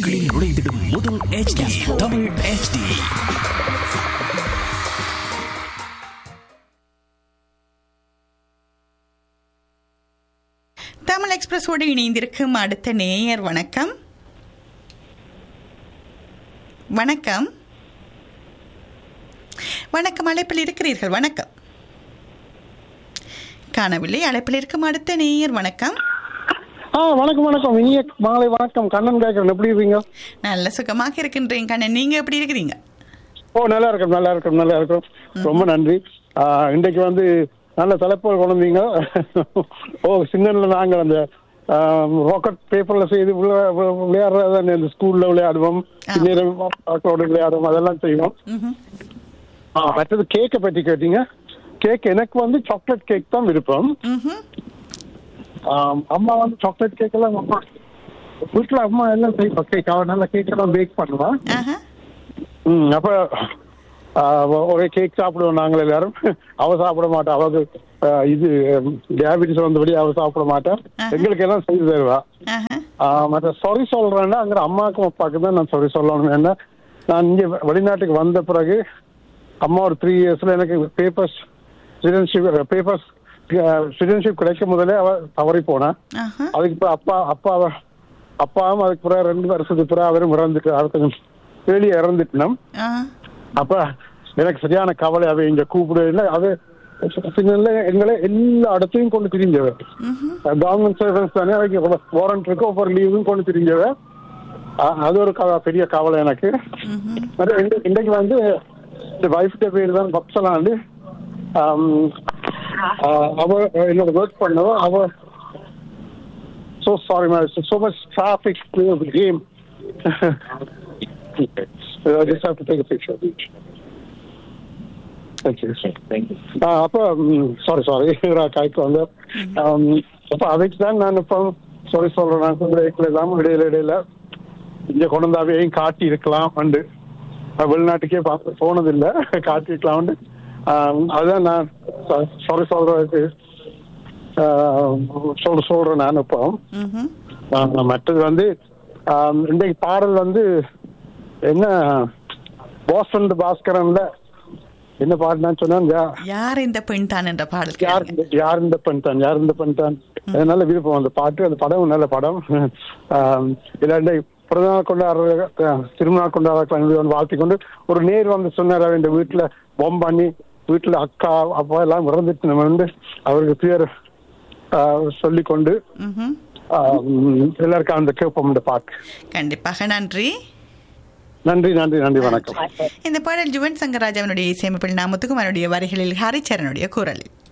உங்களில் நுழைந்திடும் முதல் HD தமிழ் HD தமிழ் எக்ஸ்பிரஸோடு இணைந்திருக்கும் அடுத்த நேயர் வணக்கம் வணக்கம் வணக்கம் அழைப்பில் இருக்கிறீர்கள் வணக்கம் காணவில்லை அழைப்பில் இருக்கும் அடுத்த நேயர் வணக்கம் ஆ வணக்கம் வணக்கம் இனிய மாலை வணக்கம் கண்ணன் கேட்கறேன் எப்படி இருக்கீங்க நல்ல சுகமாக இருக்கின்றேன் கண்ணன் நீங்க எப்படி இருக்கிறீங்க ஓ நல்லா இருக்கும் நல்லா இருக்கும் நல்லா இருக்கும் ரொம்ப நன்றி ஆ, இன்றைக்கு வந்து நல்ல தலைப்புகள் கொண்டு வந்தீங்க ஓ சிங்கன்ல நாங்கள் அந்த ராக்கெட் பேப்பர்ல செய்து விளையா- வி- விளையாடுறது தானே இந்த ஸ்கூல்ல விளையாடுவோம் ஆ. பின்னேரம் மக்களோட விளையாடுவோம் அதெல்லாம் செய்வோம் ம்ஹும். ஆ, மற்றது கேக்கை பற்றி கேட்டீங்க கேக் எனக்கு வந்து சாக்லேட் கேக் தான் விருப்பம் ம்ஹும். ஆம், அம்மா வந்து சாக்லேட் கேக் எல்லாம் அம்மா வீட்டுல அம்மா எல்லாம் செய்வா கேக் அவன் நல்லா கேக் எல்லாம் பேக் பண்ணுவான் ஆஹா. ம் அப்ப ஆ, ஒரே கேக் சாப்பிடுவோம் நாங்கள் எல்லாரும் அவ சாப்பிட மாட்டா அவளுக்கு ஆ, இது டயபிட்டிஸ் வந்தபடி அவ சாப்பிட மாட்டா ஆஹா. எங்களுக்கு எல்லாம் செய்து தருவா ஆஹா. ஆ, மற்ற சாரி சொல்றேன்னா அங்க அம்மாவுக்கும் அப்பாவுக்கும் தான் நான் சாரி சொல்லணும் என்ன நான் இங்க வெளிநாட்டுக்கு வந்த பிறகு அம்மா ஒரு த்ரீ இயர்ஸ்ல எனக்கு பேப்பர்ஸ் சிட்டிசன்ஷிப் பேப்பர்ஸ் சிட்டிசன்ஷிப் கிடைக்கும் முதலே அவ தவறி போனா ஆஹா. அதுக்கு இப்ப அப்பா அப்பா அப்பாவும் அதுக்கு பிறகு ரெண்டு வருஷத்துக்கு பிறகு அவரும் இறந்துட்டு அவர் கொஞ்சம் வெளியே இறந்துட்டோம் ஆ. அப்ப எனக்கு சரியான கவலை அவ இங்க கூப்பிடு இல்லை அது சிக்னல்ல எங்களை எல்லா இடத்தையும் கொண்டு திரிஞ்சவ ம்ஹும். கவர்மெண்ட் சர்வீஸ் தானே அவைக்கு வாரண்ட் இருக்கு ஒவ்வொரு லீவும் கொண்டு திரிஞ்சவ அ- அது ஒரு கவ- பெரிய கவலை எனக்கு ம்ஹும். அது இந்த- இன்னைக்கு வந்து இந்த வைஃப்ட பேர் தான் பப்சலாண்டு அவ என்னோட ஒர்க் பண்ணவ அவ so sorry man it's so much traffic clear the game I just have to take a picture of each Thank you. Thank you. அப்போ சாரி சாரி காய்க்கு வந்து அப்போ அதுக்கு தான் நான் இப்போ சாரி சொல்றேன் பிரேக்ல இல்லாம இடையில இடையில இங்க கொண்டு வந்து அவையும் காட்டி இருக்கலாம் வந்து நான் வெளிநாட்டுக்கே பார்த்து போனதில்லை காட்டிருக்கலாம்னு ஆம், அதுதான் நான் சாரி சொல்றதுக்கு சொல்ற சொல்றேன் நான் இப்போ ம்ஹும். ஆ, மற்றது வந்து ஆம், இன்றைக்கு பாடல் வந்து என்ன போஸ்டன் பாஸ்கரன்ல என்ன பாடினான்னு சொன்னா யார் இந்த பெண் தான் என்ற பாடல் யார் கேளுங்க. இந்த- யார் இந்த பெண் தான் யார் இந்த பெண் தான் அது நல்ல விருப்பம் அந்த பாட்டு அந்த படம் நல்ல படம் ஆம், இல்லாண்டி பிறந்தநாள் கொண்டாடுற அஹ், திருமணம் கொண்டாடுற வாழ்த்தி கொண்டு ஒரு நேர் வந்து சொன்னார் அவர் இந்த வீட்டுல பொம் பண்ணி வீட்டுல அக்கா அப்பா எல்லாம் இறந்துட்டு நம்ம வந்து அவருக்கு பேர் சொல்லி கொண்டு ம்ஹும். எல்லாருக்கும் அந்த கேட்போம் இந்த பாட்டு கண்டிப்பாக நன்றி நன்றி நன்றி நன்றி வணக்கம் இந்த பாடல் ஜுவன் சங்கராஜாவினுடைய இசையமைப்பில் நாமத்துக்கும் அவனுடைய வரிகளில் ஹரிச்சரனுடைய குரலில்